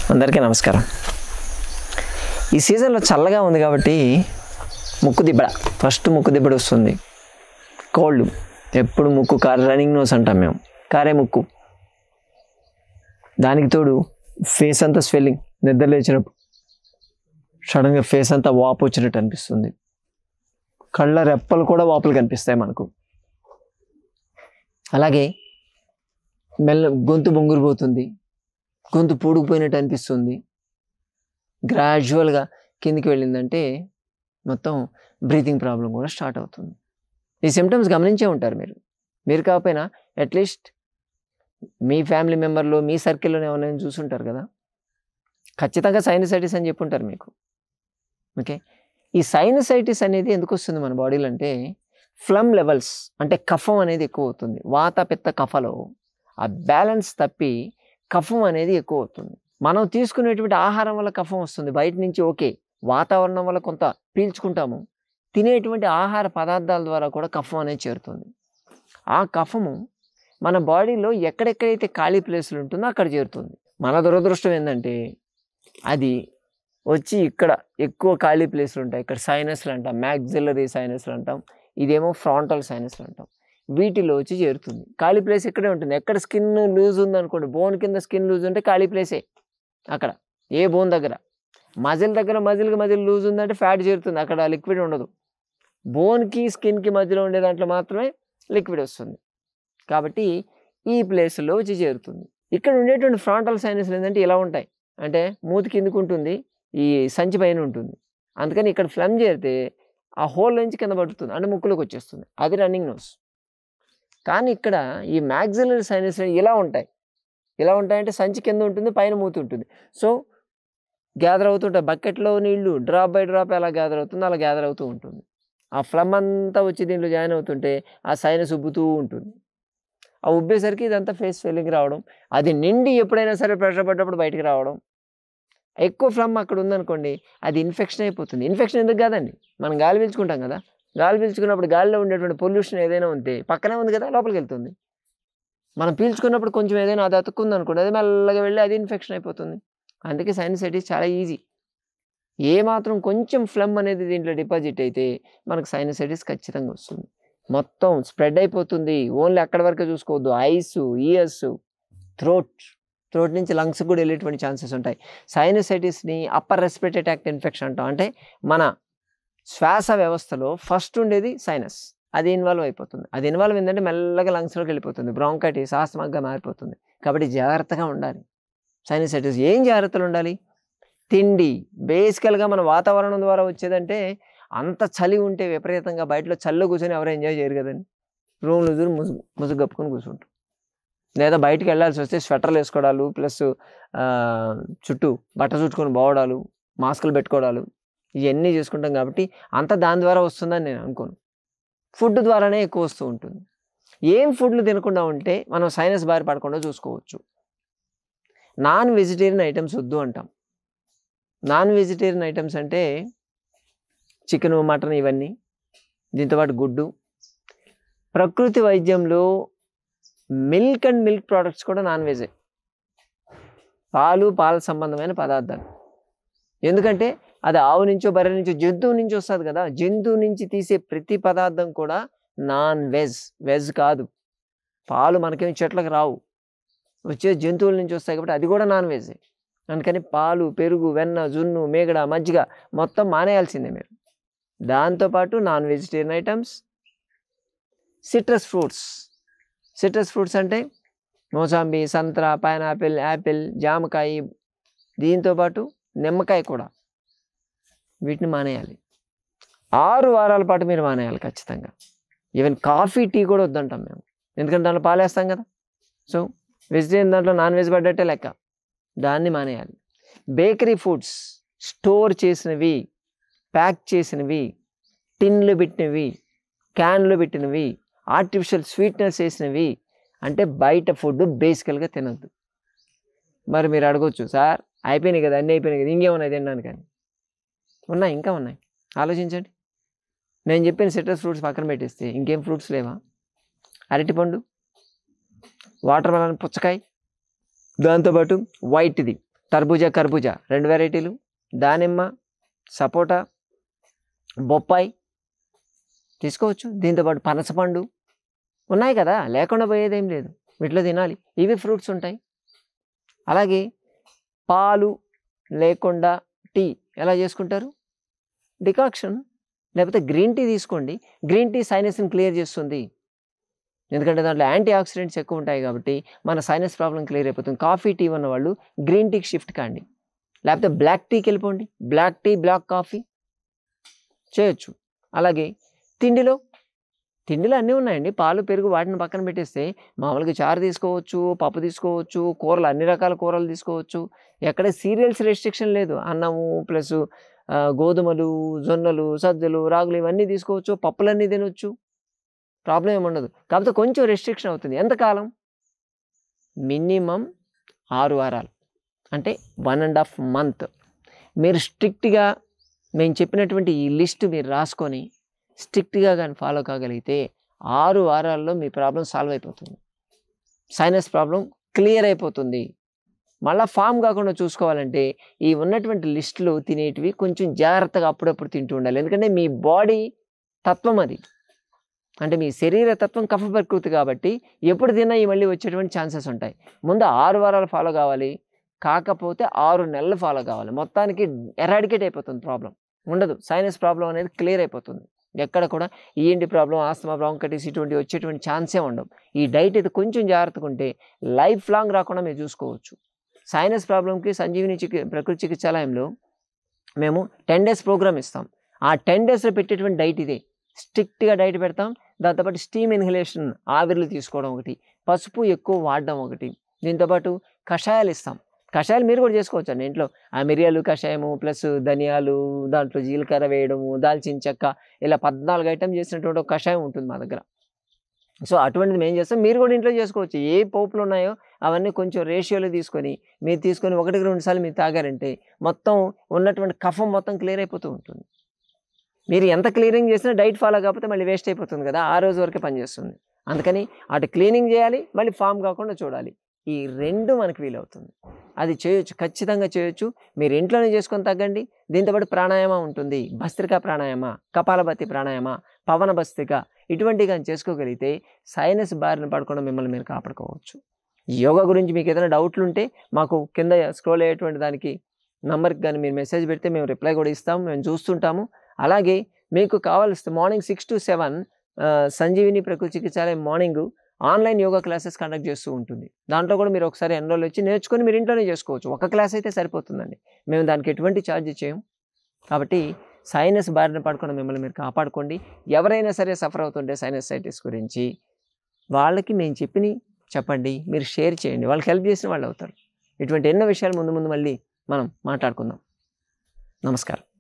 అందరికీ నమస్కారం ఈ సీజన్లో చల్లగా ఉంది కాబట్టి ముక్కు దిబ్బడ ఫస్ట్ ముక్కు దిబ్బడ వస్తుంది కోల్డ్ ఎప్పుడు ముక్కు కార్ రన్నింగ్ నోస్ అంటాం మేము కారే ముక్కు దానికి తోడు ఫేస్ అంతా స్వెల్లింగ్ నిద్ర లేచినప్పుడు సడన్గా ఫేస్ అంతా వాపు వచ్చినట్టు అనిపిస్తుంది కళ్ళ రెప్పలు కూడా వాపులు కనిపిస్తాయి మనకు అలాగే మెల్ల గొంతు బొంగురుపోతుంది గొంతు పూడుకుపోయినట్టు అనిపిస్తుంది గ్రాడ్యువల్గా కిందికి వెళ్ళిందంటే మొత్తం బ్రీతింగ్ ప్రాబ్లం కూడా స్టార్ట్ అవుతుంది ఈ సిమ్టమ్స్ గమనించే ఉంటారు మీరు మీరు కాకపోయినా అట్లీస్ట్ మీ ఫ్యామిలీ మెంబర్లో మీ సర్కిల్లో ఎవరైనా చూసుంటారు కదా ఖచ్చితంగా సైనసైటిస్ అని చెప్పుంటారు మీకు ఓకే ఈ సైనసైటిస్ అనేది ఎందుకు వస్తుంది మన బాడీలో అంటే ఫ్లమ్ లెవెల్స్ అంటే కఫం అనేది ఎక్కువ అవుతుంది వాత పిత్త కఫలో ఆ బ్యాలెన్స్ తప్పి కఫం అనేది ఎక్కువ అవుతుంది మనం తీసుకునేటువంటి ఆహారం వల్ల కఫం వస్తుంది బయట నుంచి ఓకే వాతావరణం వల్ల కొంత పీల్చుకుంటాము తినేటువంటి ఆహార పదార్థాల ద్వారా కూడా కఫం అనేది చేరుతుంది ఆ కఫము మన బాడీలో ఎక్కడెక్కడైతే ఖాళీ ప్లేసులు ఉంటుందో అక్కడ చేరుతుంది మన దురదృష్టం ఏంటంటే అది వచ్చి ఇక్కడ ఎక్కువ ఖాళీ ప్లేసులు ఉంటాయి ఇక్కడ సైనస్లు అంటాం మ్యాక్సిలరీ సైనస్లు అంటాం ఇదేమో ఫ్రాంటల్ సైనస్లు అంటాం వీటిలో వచ్చి చేరుతుంది ఖాళీ ప్లేస్ ఇక్కడే ఉంటుంది ఎక్కడ స్కిన్ లూజ్ ఉందనుకోండి బోన్ కింద స్కిన్ లూజ్ ఉంటే ఖాళీ ప్లేసే అక్కడ ఏ బోన్ దగ్గర మజిల్ దగ్గర మజిల్కి మజిల్ లూజ్ ఉందంటే ఫ్యాట్ చేరుతుంది అక్కడ లిక్విడ్ ఉండదు బోన్కి స్కిన్కి మధ్యలో ఉండే దాంట్లో మాత్రమే లిక్విడ్ వస్తుంది కాబట్టి ఈ ప్లేస్లో వచ్చి చేరుతుంది ఇక్కడ ఉండేటువంటి ఫ్రాంటల్ సైనస్లు ఏంటంటే ఇలా ఉంటాయి అంటే మూతి కిందకు ఉంటుంది ఈ సంచి పైన ఉంటుంది అందుకని ఇక్కడ ఫ్లమ్ చేరితే ఆ హోల్ నుంచి కింద పడుతుంది అంటే ముక్కులోకి వచ్చేస్తుంది అది రన్నింగ్ నోస్ కానీ ఇక్కడ ఈ మ్యాక్సిలరీ సైనస్ ఇలా ఉంటాయి ఇలా ఉంటాయంటే సంచి కింద ఉంటుంది పైన మూతి ఉంటుంది సో గ్యాదర్ అవుతుంటాయి బకెట్లో నీళ్లు డ్రాప్ బై డ్రాప్ ఎలా గ్యాదర్ అవుతుందో అలా గ్యాదర్ అవుతూ ఉంటుంది ఆ ఫ్లమ్ అంతా వచ్చి దీంట్లో జాయిన్ అవుతుంటే ఆ సైనస్ ఉబ్బుతూ ఉంటుంది ఆ ఉబ్బేసరికి ఇదంతా ఫేస్ ఫెయిలింగ్ రావడం అది నిండి ఎప్పుడైనా సరే ప్రెషర్ పడ్డప్పుడు బయటికి రావడం ఎక్కువ ఫ్లమ్ అక్కడ ఉందనుకోండి అది ఇన్ఫెక్షన్ అయిపోతుంది ఇన్ఫెక్షన్ ఎందుకు కాదండి మనం గాలి పీల్చుకుంటాం కదా గాలి పీల్చుకున్నప్పుడు గాలిలో ఉండేటువంటి పొల్యూషన్ ఏదైనా ఉంటే పక్కనే ఉంది కదా లోపలికి వెళ్తుంది మనం పీల్చుకున్నప్పుడు కొంచెం ఏదైనా అది అతుక్కుంది అనుకోండి అది మెల్లగా వెళ్ళి అది ఇన్ఫెక్షన్ అయిపోతుంది అందుకే సైనసైటిస్ చాలా ఈజీ ఏ మాత్రం కొంచెం ఫ్లమ్ అనేది దీంట్లో డిపాజిట్ అయితే మనకు సైనసైటిస్ ఖచ్చితంగా వస్తుంది మొత్తం స్ప్రెడ్ అయిపోతుంది ఓన్లీ అక్కడ వరకే చూసుకోవద్దు ఐస్ ఇయర్స్ థ్రోట్ థ్రోట్ నుంచి లంగ్స్ కూడా వెళ్ళేటువంటి ఛాన్సెస్ ఉంటాయి సైనసైటిస్ని అప్పర్ రెస్పిరేటరీ ట్యాక్ట్ ఇన్ఫెక్షన్ అంటాం అంటే మన శ్వాస వ్యవస్థలో ఫస్ట్ ఉండేది సైనస్ అది ఇన్వాల్వ్ అయిపోతుంది అది ఇన్వాల్వ్ ఏంటంటే మెల్లగా లంగ్స్లోకి వెళ్ళిపోతుంది బ్రాంకైటిస్ ఆస్మాగ్గా మారిపోతుంది కాబట్టి జాగ్రత్తగా ఉండాలి సైనసైటిస్ ఏం జాగ్రత్తలు ఉండాలి తిండి బేసికల్గా మన వాతావరణం ద్వారా వచ్చేదంటే అంత చలి ఉంటే విపరీతంగా బయటలో చల్ల కూర్చొని ఎవరు ఎంజాయ్ చేయరు కదండి రూమ్లో దూరం ముసుగు ముసుగు కప్పుకొని కూర్చుంటారు లేదా బయటికి వెళ్ళాల్సి వస్తే స్వెటర్లు వేసుకోవడాలు ప్లస్ చుట్టూ బట్ట చుట్టుకొని పోవడాలు మాస్కులు పెట్టుకోవడాలు ఇవన్నీ చేసుకుంటాం కాబట్టి అంత దాని ద్వారా వస్తుందని నేను అనుకోను ఫుడ్ ద్వారానే ఎక్కువ వస్తూ ఉంటుంది ఏం ఫుడ్లు తినకుండా ఉంటే మనం సైనస్ బారి పడకుండా చూసుకోవచ్చు నాన్ వెజిటేరియన్ ఐటమ్స్ వద్దు అంటాం నాన్ వెజిటేరియన్ ఐటమ్స్ అంటే చికెను మటన్ ఇవన్నీ దీంతోపాటు గుడ్డు ప్రకృతి వైద్యంలో మిల్క్ అండ్ మిల్క్ ప్రోడక్ట్స్ కూడా నాన్ వెజే పాలు పాల సంబంధమైన పదార్థాలు ఎందుకంటే అది ఆవు నుంచో బర్రె నుంచో జంతువు నుంచి వస్తుంది కదా జంతువు నుంచి తీసే ప్రతి పదార్థం కూడా నాన్ వెజ్ వెజ్ కాదు పాలు మనకేమి చెట్లకు రావు వచ్చే జంతువుల నుంచి వస్తాయి కాబట్టి అది కూడా నాన్ వెజ్ అందుకని పాలు పెరుగు వెన్న జున్ను మేగడ మజ్జిగ మొత్తం మానేయాల్సిందే మీరు దాంతోపాటు non vegetarian items citrus fruits citrus fruits అంటే మోసాంబి సంత్రా పైనాపిల్ యాపిల్ జామకాయ దీంతోపాటు నిమ్మకాయ కూడా వీటిని మానేయాలి ఆరు వారాల పాటు మీరు మానేయాలి ఖచ్చితంగా ఈవెన్ కాఫీ టీ కూడా వద్దంటాం మేము ఎందుకంటే దాంట్లో పాలేస్తాం కదా సో వెజిటేరియన్ దాంట్లో నాన్ వెజ్ పడ్డట్టే లెక్క దాన్ని మానేయాలి బేకరీ ఫుడ్స్ స్టోర్ చేసినవి ప్యాక్ చేసినవి టిన్లు పెట్టినవి క్యాన్లు పెట్టినవి ఆర్టిఫిషియల్ స్వీట్నెస్ వేసినవి అంటే బయట ఫుడ్ బేసికల్గా తినద్దు మరి మీరు అడగొచ్చు సార్ అయిపోయినాయి కదా అన్నీ అయిపోయినాయి కదా ఇంకేమున్నాయి తినడానికి అని ఉన్నాయి ఇంకా ఉన్నాయి ఆలోచించండి నేను చెప్పిన సిట్రస్ ఫ్రూట్స్ పక్కన పెట్టేస్తే ఇంకేం ఫ్రూట్స్ లేవా అరటిపండు వాటర్ మెలన్ పుచ్చకాయ దాంతోపాటు వైట్ది తర్బూజా కర్బూజా రెండు వెరైటీలు దానిమ్మ సపోటా బొప్పాయి తీసుకోవచ్చు దీంతోపాటు పనసపండు ఉన్నాయి కదా లేకుండా పోయేదేం లేదు వీటిలో తినాలి ఇవి ఫ్రూట్స్ ఉంటాయి అలాగే పాలు లేకుండా టీ ఎలా చేసుకుంటారు డికాక్షన్ లేకపోతే గ్రీన్ టీ తీసుకోండి గ్రీన్ టీ సైనస్ని క్లియర్ చేస్తుంది ఎందుకంటే దాంట్లో యాంటీ ఆక్సిడెంట్స్ ఎక్కువ ఉంటాయి కాబట్టి మన సైనస్ ప్రాబ్లం క్లియర్ అయిపోతుంది కాఫీ టీ ఉన్న వాళ్ళు గ్రీన్ టీకి షిఫ్ట్ కాండి లేకపోతే బ్లాక్ టీకి వెళ్ళిపోండి బ్లాక్ టీ బ్లాక్ కాఫీ చేయొచ్చు అలాగే తిండిలో తిండిలో అన్నీ ఉన్నాయండి పాలు పెరుగు వాటిని పక్కన పెట్టేస్తే మామూలుగా చారు తీసుకోవచ్చు పప్పు తీసుకోవచ్చు కూరలు అన్ని రకాల కూరలు తీసుకోవచ్చు ఎక్కడ సీరియల్స్ రెస్ట్రిక్షన్ లేదు అన్నము ప్లస్ గోధుమలు జొన్నలు సజ్జలు రాగులు ఇవన్నీ తీసుకోవచ్చు పప్పులన్నీ తినొచ్చు ప్రాబ్లం ఏమి ఉండదు కాకపోతే కొంచెం రెస్ట్రిక్షన్ అవుతుంది ఎంతకాలం మినిమం ఆరు వారాలు అంటే వన్ అండ్ హాఫ్ మంత్ మీరు స్ట్రిక్ట్గా మేము చెప్పినటువంటి ఈ లిస్ట్ మీరు రాసుకొని స్ట్రిక్ట్గా కానీ ఫాలో కాగలిగితే ఆరు వారాల్లో మీ ప్రాబ్లం సాల్వ్ అయిపోతుంది సైనస్ ప్రాబ్లం క్లియర్ అయిపోతుంది మళ్ళీ ఫామ్ కాకుండా చూసుకోవాలంటే ఈ ఉన్నటువంటి లిస్టులు తినేటివి కొంచెం జాగ్రత్తగా అప్పుడప్పుడు తింటూ ఉండాలి ఎందుకంటే మీ బాడీ తత్వం అది అంటే మీ శరీర తత్వం కఫ ప్రకృతి కాబట్టి ఎప్పుడు తిన్నా ఈ మళ్ళీ వచ్చేటువంటి ఛాన్సెస్ ఉంటాయి ముందు ఆరు వారాలు ఫాలో కావాలి కాకపోతే ఆరు నెలలు ఫాలో కావాలి మొత్తానికి ఎరాడికేట్ అయిపోతుంది ప్రాబ్లం ఉండదు సైనస్ ప్రాబ్లం అనేది క్లియర్ అయిపోతుంది ఎక్కడ కూడా ఈఎన్టీ ప్రాబ్లం ఆస్తమా బ్రాంకటిస్ ఇటువంటి వచ్చేటువంటి ఛాన్సే ఉండవు ఈ డైట్ అయితే కొంచెం జాగ్రత్తగా ఉంటే లైఫ్ లాంగ్ రాకుండా మీరు చూసుకోవచ్చు సైనస్ ప్రాబ్లంకి సంజీవిని చికి ప్రకృతి చికిత్సాలయంలో మేము టెన్ డేస్ ప్రోగ్రామ్ ఇస్తాం ఆ టెన్ డేస్లో పెట్టేటువంటి డైట్ ఇదే స్ట్రిక్ట్గా డైట్ పెడతాం దాంతోపాటు స్టీమ్ ఇన్హలేషన్ ఆవిర్లు తీసుకోవడం ఒకటి పసుపు ఎక్కువ వాడడం ఒకటి దీంతోపాటు కషాయాలు ఇస్తాం కషాయాలు మీరు కూడా చేసుకోవచ్చు అండి ఇంట్లో ఆ మిరియాలు కషాయము ప్లస్ ధనియాలు దాంట్లో జీలకర్ర వేయడము దాల్చిన చెక్క ఇలా పద్నాలుగు ఐటమ్ చేసినటువంటి ఒక కషాయం ఉంటుంది మా దగ్గర సో అటువంటిది మేము చేస్తాం మీరు కూడా ఇంట్లో చేసుకోవచ్చు ఏ పోపులు ఉన్నాయో అవన్నీ కొంచెం రేషియోలో తీసుకొని మీరు తీసుకొని ఒకటికి రెండు సార్లు మీరు తాగారంటే మొత్తం ఉన్నటువంటి కఫం మొత్తం క్లియర్ అయిపోతూ ఉంటుంది మీరు ఎంత క్లీనింగ్ చేసినా డైట్ ఫాలో కాకపోతే మళ్ళీ వేస్ట్ అయిపోతుంది కదా ఆ రోజు వరకే పనిచేస్తుంది అందుకని అటు క్లీనింగ్ చేయాలి మళ్ళీ ఫామ్ కాకుండా చూడాలి ఈ రెండు మనకు వీలవుతుంది అది చేయొచ్చు ఖచ్చితంగా చేయొచ్చు మీరు ఇంట్లోనే చేసుకొని తగ్గండి దీంతోపాటు ప్రాణాయామ ఉంటుంది భస్త్రిక ప్రాణాయామ కపాలభతి ప్రాణాయామ పవన భస్త్రిక ఇటువంటివి కానీ చేసుకోగలిగితే సైనస్ బారిన పడకుండా మిమ్మల్ని మీరు కాపాడుకోవచ్చు ఈ యోగా గురించి మీకు ఏదైనా డౌట్లు ఉంటే మాకు కింద స్క్రోల్ అయ్యేటువంటి దానికి నంబర్కి కానీ మీరు మెసేజ్ పెడితే మేము రిప్లై కూడా ఇస్తాము మేము చూస్తుంటాము అలాగే మీకు కావాల్సి morning six to seven Sanjeevini ప్రకృతి చికిత్సాలయం morning online yoga classes conduct చేస్తూ ఉంటుంది దాంట్లో కూడా మీరు ఒకసారి ఎన్రోల్ వచ్చి నేర్చుకొని మీరు ఇంట్లోనే చేసుకోవచ్చు ఒక క్లాస్ అయితే సరిపోతుందండి మేము దానికి ఎటువంటి ఛార్జ్ చేయం కాబట్టి సైనస్ బారిన పడకుండా మిమ్మల్ని మీరు కాపాడుకోండి ఎవరైనా సరే సఫర్ అవుతుంటే సైనసైటిస్ గురించి వాళ్ళకి మేము చెప్పిన చెప్పండి మీరు షేర్ చేయండి వాళ్ళకి హెల్ప్ చేసిన వాళ్ళు అవుతారు ఇటువంటి ఎన్నో విషయాలు ముందు ముందు మళ్ళీ మనం మాట్లాడుకుందాం నమస్కారం